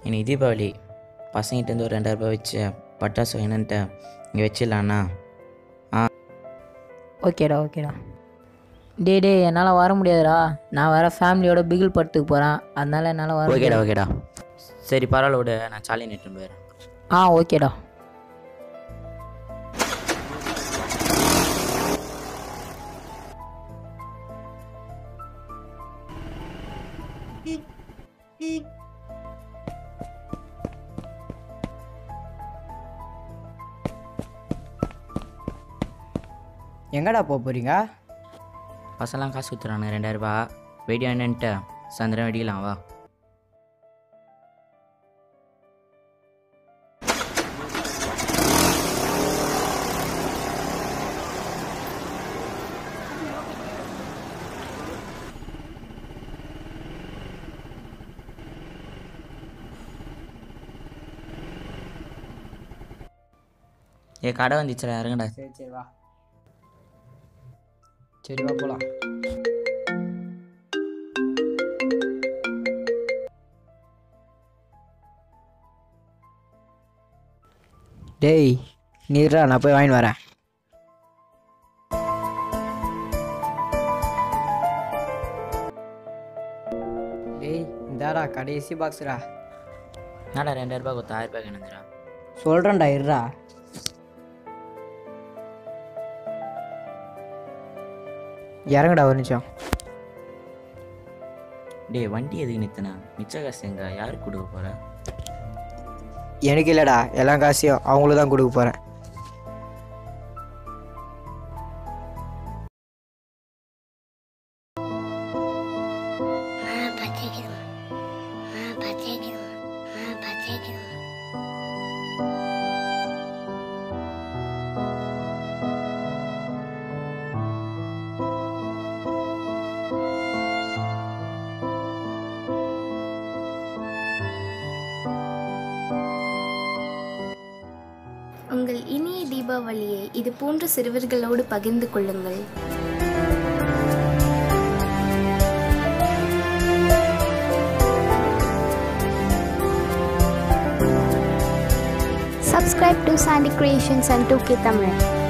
இன்னைக்கு தீபாவளி பசங்கிட்டேருந்து ஒரு ரெண்டாயிரரூபா வச்சு பட்டாசு வேணுன்ட்டு இங்கே வச்சிடலாண்ணா ஓகேடா ஓகேடா டே டே என்னால் வர முடியாதுடா நான் வேறு ஃபேமிலியோட பிகில் படத்துக்கு போகிறேன் அதனால என்னால் வர ஓகேடா முடியாது. ஓகேடா சரி பரவாயில்ல விடு நான் சாலி நிட்டு போயிடுறேன் ஆ ஓகேடா எங்கடா போக போகிறீங்க பசங்களாம் காசு ஊற்றுறானு ரெண்டாயிரரூபா வெடி வேணுன்ட்டு சாயந்தரம் வெடிக்கலாம் வா ஏ கடை வந்துச்சுடா இறங்குடா சரி சரி வா சரி வா போகலாம் டேய் நீரா நான் போய் வாங்கிட்டு வரேன் டேய் இந்தாடா கடைசி பாக்ஸ்டா என்னடா ரெண்டாயிரரூபா கொடுத்தா ஆயிரம் ரூபாய் கிணந்துடா சொல்கிறேன்டா இருடா இறங்குடா ஒரு நிமிஷம் டேய் வண்டி எதுக்கு நிறுத்தினா மிச்ச காசு எங்க யாருக்கு கொடுக்க போற எனக்கு இல்லைடா எல்லா காசையும் அவங்களுக்கு தான் கொடுக்க போகிறேன் உங்கள் இனிய தீபாவளியை இது போன்ற சிறுவர்களோடு பகிர்ந்து கொள்ளுங்கள் Subscribe to Sandy Creations and 2K Tamil.